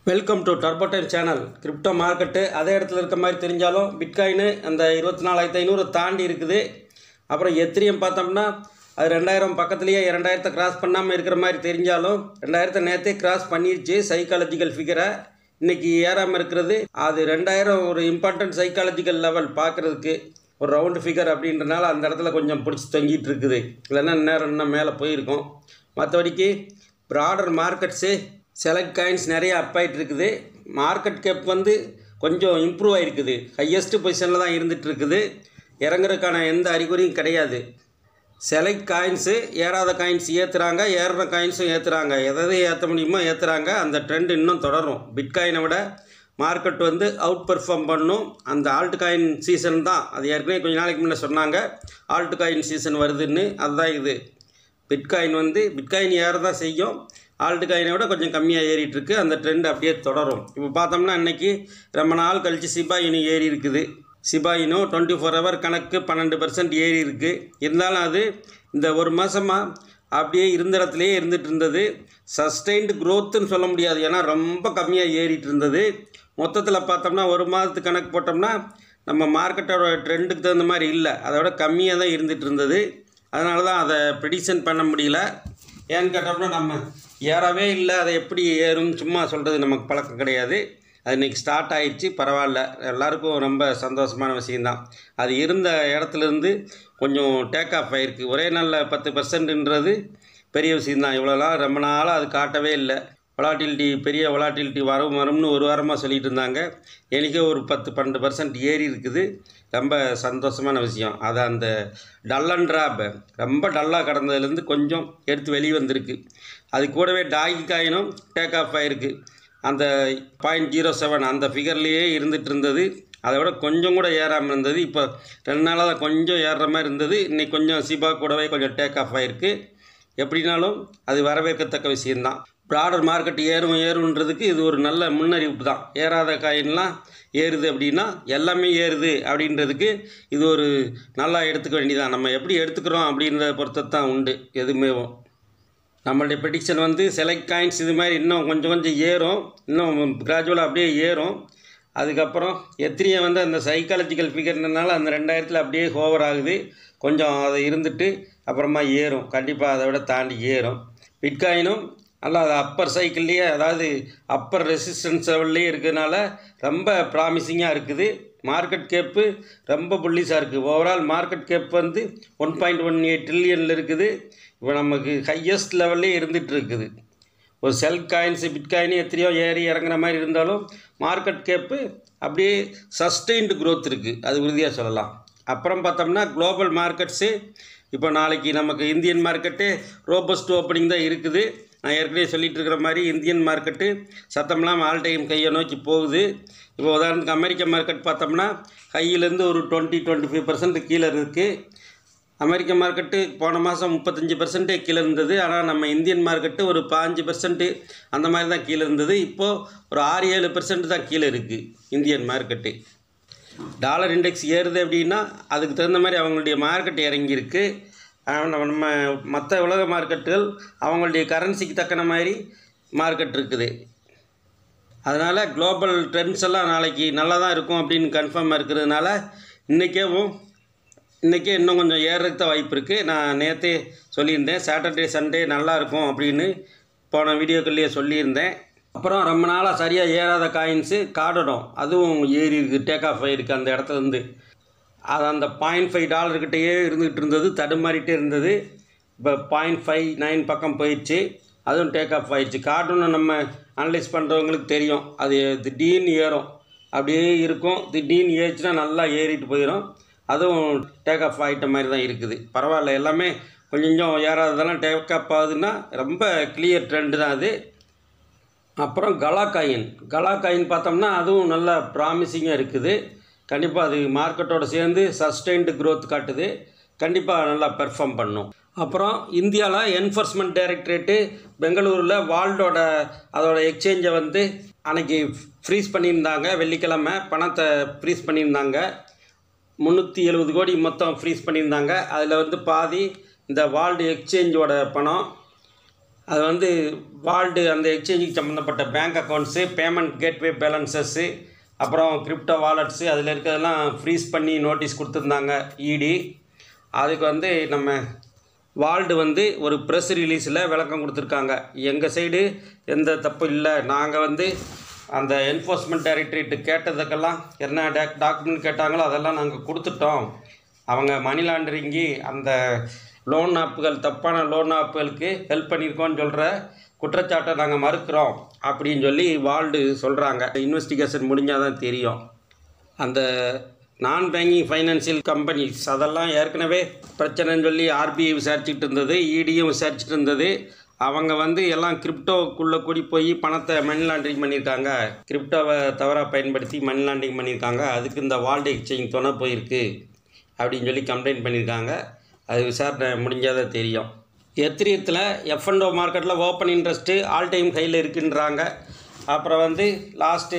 welcome to டர்போடைன் channel crypto market அதே இடத்துல இருக்க மாதிரி தெரிஞ்சாலும் பிட்காயின் அந்த இருபத்தி நாலாயிரத்தி ஐநூறு தாண்டி இருக்குது அப்புறம் எத்திரியம் பார்த்தோம்னா அது ரெண்டாயிரம் பக்கத்துலேயே இரண்டாயிரத்தை கிராஸ் பண்ணாமல் இருக்கிற மாதிரி தெரிஞ்சாலும் ரெண்டாயிரத்தை நேற்றே கிராஸ் பண்ணிடுச்சு சைக்காலஜிக்கல் ஃபிகரை இன்றைக்கி ஏறாமல் இருக்கிறது அது ரெண்டாயிரம் ஒரு இம்பார்ட்டன்ட் சைக்காலஜிக்கல் லெவல் பார்க்குறதுக்கு ஒரு ரவுண்டு ஃபிகர் அப்படின்றனால அந்த இடத்துல கொஞ்சம் பிடிச்சி தொங்கிட்டு இருக்குது இல்லைன்னா நேரம் இன்னும் மேலே போயிருக்கும் மற்றபடிக்கு ப்ராடர் மார்க்கெட்ஸு செலக்ட் காயின்ஸ் நிறைய அப் ஆயிட்டு இருக்குது மார்க்கெட் கேப் வந்து கொஞ்சம் இம்ப்ரூவ் ஆகிருக்குது ஹையஸ்ட் பொசிஷனில் தான் இருந்துகிட்டு இருக்குது இறங்குறதுக்கான எந்த அறிகுறியும் கிடையாது செலக்ட் காயின்ஸு ஏறாத காயின்ஸ் ஏற்றுறாங்க ஏறுற காயின்ஸும் ஏற்றுறாங்க எதை ஏற்ற முடியுமோ ஏற்றுறாங்க அந்த ட்ரெண்ட் இன்னும் தொடரும் பிட்காயினை விட மார்க்கெட் வந்து அவுட் பெர்ஃபார்ம் பண்ணும் அந்த ஆல்ட் காயின் சீசன் தான் அது ஏற்கனவே கொஞ்ச நாளைக்கு முன்னே சொன்னாங்க ஆல்ட் காயின் சீசன் வருதுன்னு அதுதான் இது பிட்காயின் வந்து பிட்காயின் ஏற தான் செய்யும் ஆல்ட் காயினை விட கொஞ்சம் கம்மியாக ஏறிட்டு இருக்கு அந்த ட்ரெண்ட் அப்படியே தொடரும் இப்போ பார்த்தோம்னா இன்னைக்கு ரொம்ப நாள் கழித்து சிபா இனி ஏறி இருக்குது சிபா இனும் டுவெண்ட்டி ஃபோர் ஹவர் கணக்கு பன்னெண்டு பர்சன்ட் ஏறி இருக்குது இருந்தாலும் அது இந்த ஒரு மாதமாக அப்படியே இருந்த இடத்துலையே இருந்துட்டு இருந்தது சஸ்டைன்டு க்ரோத்துன்னு சொல்ல முடியாது ஏன்னா ரொம்ப கம்மியாக ஏறிட்டு இருந்தது மொத்தத்தில் பார்த்தோம்னா ஒரு மாதத்துக்கு கணக்கு போட்டோம்னா நம்ம மார்க்கெட்டோட ட்ரெண்டுக்கு தகுந்த மாதிரி இல்லை அதை விட கம்மியாக தான் இருந்துட்டு இருந்தது அதனால தான் அதை ப்ரிடிக்ஷன் பண்ண முடியல ஏன்னு கேட்டோம்னா நம்ம ஏறவே இல்லை அதை எப்படி ஏறும்னு சும்மா சொல்கிறது நமக்கு பழக்கம் கிடையாது அது இன்றைக்கி ஸ்டார்ட் ஆயிடுச்சு பரவாயில்ல எல்லாருக்கும் ரொம்ப சந்தோஷமான விஷயந்தான் அது இருந்த இடத்துலேருந்து கொஞ்சம் டேக் ஆஃப் ஆகிருக்கு ஒரே நாளில் பத்து பர்சன்ட்ன்றது பெரிய விஷயந்தான் இவ்வளோலாம் ரொம்ப நாளாக அது காட்டவே இல்லை வொலாட்டிலிட்டி பெரிய வொலாட்டிலிட்டி வரும் வரும்னு ஒரு வாரமாக சொல்லிட்டு இருந்தாங்க எனக்கே ஒரு பத்து பன்னெண்டு பர்சன்ட் ஏறி இருக்குது ரொம்ப சந்தோஷமான விஷயம் அது அந்த டல் அண்ட் ட்ராப் ரொம்ப டல்லாக கடந்ததுலேருந்து கொஞ்சம் எடுத்து வெளியே வந்திருக்கு அது கூடவே டாகி காயினும் டேக் ஆஃப் ஆகிருக்கு அந்த பாயிண்ட் ஜீரோ செவன் அந்த ஃபிகர்லேயே இருந்துகிட்டு இருந்தது அதை விட கொஞ்சம் கூட ஏறாமல் இருந்தது இப்போ ரெண்டு நாளாக தான் கொஞ்சம் ஏறுற மாதிரி இருந்தது இன்றைக்கி கொஞ்சம் சிபா கூடவே கொஞ்சம் டேக் ஆஃப் ஆகிருக்கு எப்படினாலும் அது வரவேற்கத்தக்க விஷயந்தான் ப்ராடர் மார்க்கெட் ஏறும் ஏறுன்றதுக்கு இது ஒரு நல்ல முன்னறிவிப்பு தான் ஏறாத காயின்லாம் ஏறுது அப்படின்னா எல்லாமே ஏறுது அப்படின்றதுக்கு இது ஒரு நல்லா எடுத்துக்க வேண்டியதான் நம்ம எப்படி எடுத்துக்கிறோம் அப்படின்றத பொறுத்து தான் உண்டு எதுவுமே நம்மளுடைய ப்ரெடிக்ஷன் வந்து செலக்ட் காயின்ஸ் இது மாதிரி இன்னும் கொஞ்சம் கொஞ்சம் ஏறும் இன்னும் கிராஜுவலாக அப்படியே ஏறும் அதுக்கப்புறம் எத்திரியை வந்து அந்த சைக்காலஜிக்கல் ஃபிகர்னால அந்த ரெண்டாயிரத்தில் அப்படியே ஹோவர் ஆகுது கொஞ்சம் அதை இருந்துட்டு அப்புறமா ஏறும் கண்டிப்பாக அதை விட தாண்டி ஏறும் பிட்காயினும் நல்லா அது அப்பர் சைக்கிள்லேயே அதாவது அப்பர் ரெசிஸ்டன்ஸ் லெவல்லையே இருக்கிறதுனால ரொம்ப ப்ராமிசிங்காக இருக்குது மார்க்கெட் கேப்பு ரொம்ப புல்லிஸாக இருக்குது ஓவரால் மார்க்கெட் கேப் வந்து ஒன் பாயிண்ட் ஒன் எயிட் ட்ரில்லியனில் இருக்குது இப்போ நமக்கு ஹையஸ்ட் லெவல்லே இருந்துகிட்டு இருக்குது ஒரு செல் காயின்ஸு பிட்காயின் எத்தனையோ ஏறி இறங்குற மாதிரி இருந்தாலும் மார்க்கெட் கேப்பு அப்படியே சஸ்டெயின்டு க்ரோத் இருக்குது அது உறுதியாக சொல்லலாம் அப்புறம் பார்த்தோம்னா குளோபல் மார்க்கெட்ஸு இப்போ நாளைக்கு நமக்கு இந்தியன் மார்க்கெட்டு ரோபஸ்ட் ஓப்பனிங் தான் இருக்குது நான் ஏற்கனவே சொல்லிட்டு இருக்கிற மாதிரி இந்தியன் மார்க்கெட்டு சத்தம்லாம் ஆல் டைம் கையை நோக்கி போகுது இப்போ உதாரணத்துக்கு அமெரிக்க மார்க்கெட் பார்த்தோம்னா கையிலேருந்து ஒரு டுவெண்ட்டி டுவெண்ட்டி ஃபைவ் பர்சன்ட் கீழே இருக்குது அமெரிக்க மார்க்கெட்டு போன மாதம் முப்பத்தஞ்சு பர்சன்ட்டே கீழே இருந்தது ஆனால் நம்ம இந்தியன் மார்க்கெட்டு ஒரு பாஞ்சு பர்சன்ட்டு அந்த மாதிரி தான் கீழே இருந்தது இப்போது ஒரு ஆறு ஏழு பர்சன்ட் தான் கீழே இருக்குது இந்தியன் மார்க்கெட்டு டாலர் இண்டெக்ஸ் ஏறுது அப்படின்னா அதுக்கு தகுந்த மாதிரி அவங்களுடைய மார்க்கெட் இறங்கியிருக்கு நம்ம நம்ம மற்ற உலக மார்க்கெட்டுகள் அவங்களுடைய கரன்சிக்கு தக்கன மாதிரி மார்க்கெட் இருக்குது அதனால் குளோபல் ட்ரெண்ட்ஸ் எல்லாம் நாளைக்கு நல்லா தான் இருக்கும் அப்படின்னு கன்ஃபார்மாக இருக்கிறதுனால இன்றைக்கேவும் இன்றைக்கே இன்னும் கொஞ்சம் ஏறுறதுக்கு தான் வாய்ப்பு இருக்குது நான் நேற்றே சொல்லியிருந்தேன் சாட்டர்டே சண்டே நல்லா இருக்கும் அப்படின்னு போன வீடியோக்கள்லேயே சொல்லியிருந்தேன் அப்புறம் ரொம்ப நாளாக சரியாக ஏறாத காயின்ஸு காடடும் அதுவும் ஏறி இருக்குது டேக் ஆஃப் ஆகிருக்கு அந்த இடத்துல இருந்து அது அந்த பாயிண்ட் ஃபைவ் டாலர்கிட்டயே இருந்துகிட்டு இருந்தது தடுமாறிட்டே இருந்தது இப்போ பாயிண்ட் ஃபைவ் நைன் பக்கம் போயிடுச்சு அதுவும் டேக் ஆஃப் ஆயிடுச்சு கார்ட்டூனை நம்ம அனலைஸ் பண்ணுறவங்களுக்கு தெரியும் அது திடீர்னு ஏறும் அப்படியே இருக்கும் திடீர்னு ஏறிச்சுன்னா நல்லா ஏறிட்டு போயிடும் அதுவும் டேக் ஆஃப் ஆகிட்ட மாதிரி தான் இருக்குது பரவாயில்ல எல்லாமே கொஞ்சம் கொஞ்சம் ஏறாததெல்லாம் டேக் ஆஃப் ஆகுதுன்னா ரொம்ப கிளியர் ட்ரெண்டு தான் அது அப்புறம் கலா காயின் கலா காயின் பார்த்தோம்னா அதுவும் நல்ல ப்ராமிசிங்காக இருக்குது கண்டிப்பாக அது மார்க்கெட்டோடு சேர்ந்து சஸ்டெயின்டு க்ரோத் காட்டுது கண்டிப்பாக நல்லா பெர்ஃபார்ம் பண்ணும் அப்புறம் இந்தியாவில் என்ஃபோர்ஸ்மெண்ட் டைரக்டரேட்டு பெங்களூரில் வால்டோட அதோட எக்ஸ்சேஞ்சை வந்து அன்னைக்கு ஃப்ரீஸ் பண்ணியிருந்தாங்க வெள்ளிக்கிழமை பணத்தை ஃப்ரீஸ் பண்ணியிருந்தாங்க முந்நூற்றி எழுபது கோடி மொத்தம் ஃப்ரீஸ் பண்ணியிருந்தாங்க அதில் வந்து பாதி இந்த வால்டு எக்ஸ்சேஞ்சோட பணம் அது வந்து வால்டு அந்த எக்ஸ்சேஞ்சுக்கு சம்மந்தப்பட்ட bank accounts payment gateway balances அப்புறம் கிரிப்டோ வாலெட்ஸு அதில் இருக்கிறதெல்லாம் ஃப்ரீஸ் பண்ணி நோட்டீஸ் கொடுத்துருந்தாங்க இடி அதுக்கு வந்து நம்ம வால்டு வந்து ஒரு ப்ரெஸ் ரிலீஸில் விளக்கம் கொடுத்துருக்காங்க எங்கள் சைடு எந்த தப்பு இல்லை நாங்கள் வந்து அந்த என்ஃபோர்ஸ்மெண்ட் டைரக்டரேட்டு கேட்டதுக்கெல்லாம் என்ன டாக் டாக்குமெண்ட் கேட்டாங்களோ அதெல்லாம் நாங்கள் கொடுத்துட்டோம் அவங்க மணி லாண்டரிங்கி அந்த லோன் ஆப்புகள் தப்பான லோன் ஆப்புகளுக்கு ஹெல்ப் பண்ணியிருக்கோன்னு சொல்கிற குற்றச்சாட்டை நாங்கள் மறுக்கிறோம் அப்படின்னு சொல்லி வால்டு சொல்கிறாங்க இன்வெஸ்டிகேஷன் முடிஞ்சால் தான் தெரியும் அந்த நான் பேங்கிங் ஃபைனான்சியல் கம்பெனிஸ் அதெல்லாம் ஏற்கனவே பிரச்சனைன்னு சொல்லி ஆர்பிஐ விசாரிச்சுட்டு இருந்தது இடியும் விசாரிச்சுட்டு இருந்தது அவங்க வந்து எல்லாம் கிரிப்டோக்குள்ளே கூடி போய் பணத்தை மணி லாண்டரிங் பண்ணியிருக்காங்க கிரிப்டோவை தவறாக பயன்படுத்தி மணி லாண்டரிங் பண்ணியிருக்காங்க அதுக்கு இந்த வால்டு எக்ஸ்சேஞ்ச் துணை போயிருக்கு அப்படின்னு சொல்லி கம்ப்ளைண்ட் பண்ணியிருக்காங்க அது விசாரணை முடிஞ்சாதான் தெரியும் எத்திரியத்தில் எஃப்என்டோ மார்க்கெட்டில் ஓப்பன் இன்ட்ரெஸ்ட்டு ஆல் டைம் ஹையில் இருக்குன்றாங்க அப்புறம் வந்து லாஸ்ட்டு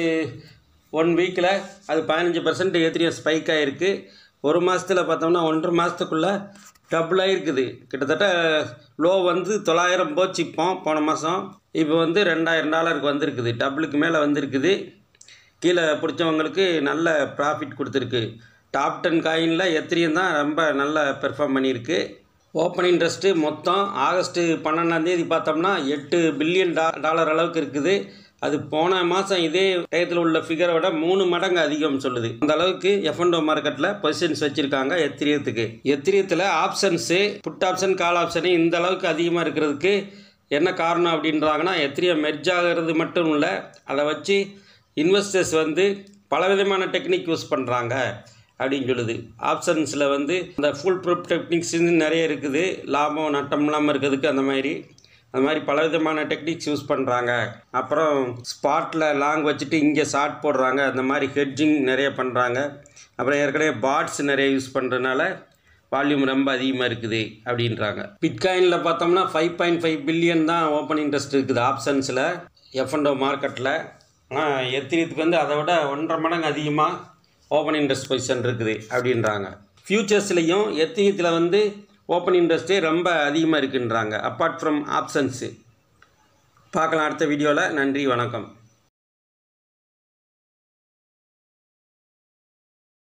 ஒன் வீக்கில் அது பதினஞ்சு பர்சன்ட் எத்திரியம் ஸ்பைக் ஆகிருக்கு ஒரு மாதத்தில் பார்த்தோம்னா ஒன்றரை மாதத்துக்குள்ளே டபுள் ஆகிருக்குது கிட்டத்தட்ட லோ வந்து தொள்ளாயிரம் போச்சு இப்போ போன மாதம் இப்போ வந்து ரெண்டாயிரம் டாலருக்கு வந்திருக்குது டபுளுக்கு மேலே வந்திருக்குது கீழே பிடிச்சவங்களுக்கு நல்ல ப்ராஃபிட் கொடுத்துருக்கு டாப் டென் காயினில் எத்திரியம் தான் ரொம்ப நல்ல பெர்ஃபார்ம் பண்ணியிருக்கு ஓப்பன் இன்ட்ரெஸ்ட்டு மொத்தம் ஆகஸ்ட்டு பன்னெண்டாந்தேதி பார்த்தோம்னா எட்டு பில்லியன் டா டாலர் அளவுக்கு இருக்குது அது போன மாதம் இதே டயத்தில் உள்ள ஃபிகரை விட மூணு மடங்கு அதிகம் சொல்லுது அந்த அளவுக்கு எஃப்என்டோ மார்க்கெட்டில் பொசிஷன்ஸ் வச்சுருக்காங்க எத்திரியத்துக்கு எத்திரியத்தில் options put option call option இந்த அளவுக்கு அதிகமாக இருக்கிறதுக்கு என்ன காரணம் அப்படின்றாங்கன்னா எத்திரியம் மெர்ஜ் ஆகிறது மட்டும் இல்லை அதை வச்சு இன்வெஸ்டர்ஸ் வந்து பலவிதமான டெக்னிக் யூஸ் பண்ணுறாங்க அப்படின்னு சொல்லுது ஆப்ஷன்ஸில் வந்து இந்த ஃபுல் ப்ரூஃப் டெக்னிக்ஸ்னு நிறைய இருக்குது லாபம் நட்டம் இல்லாமல் இருக்கிறதுக்கு அந்த மாதிரி அந்த மாதிரி பலவிதமான டெக்னிக்ஸ் யூஸ் பண்ணுறாங்க அப்புறம் ஸ்பாட்டில் லாங் வச்சுட்டு இங்கே ஷார்ட் போடுறாங்க அந்த மாதிரி ஹெட்ஜிங் நிறைய பண்ணுறாங்க அப்புறம் ஏற்கனவே பாட்ஸ் நிறைய யூஸ் பண்ணுறதுனால வால்யூம் ரொம்ப அதிகமாக இருக்குது அப்படின்றாங்க பிட்காயினில் பார்த்தோம்னா ஃபைவ் பாயிண்ட் ஃபைவ் பில்லியன் தான் ஓப்பன் இன்ட்ரெஸ்ட் இருக்குது ஆப்ஷன்ஸில் எஃப்என்டோ மார்க்கெட்டில் ஆனால் எத்திரியத்துக்கு வந்து அதை விட ஒன்றரை மடங்கு அதிகமாக ஓப்பன் இன்ட்ரெஸ்ட் பொசிஷன் இருக்குது அப்படின்றாங்க ஃப்யூச்சர்ஸ்லேயும் எத்திரியத்தில் வந்து ஓப்பன் இன்ட்ரெஸ்ட்டே ரொம்ப அதிகமாக இருக்குன்றாங்க அப்பார்ட் ஃப்ரம் ஆப்ஷன்ஸு பார்க்கலாம் அடுத்த வீடியோவில் நன்றி வணக்கம்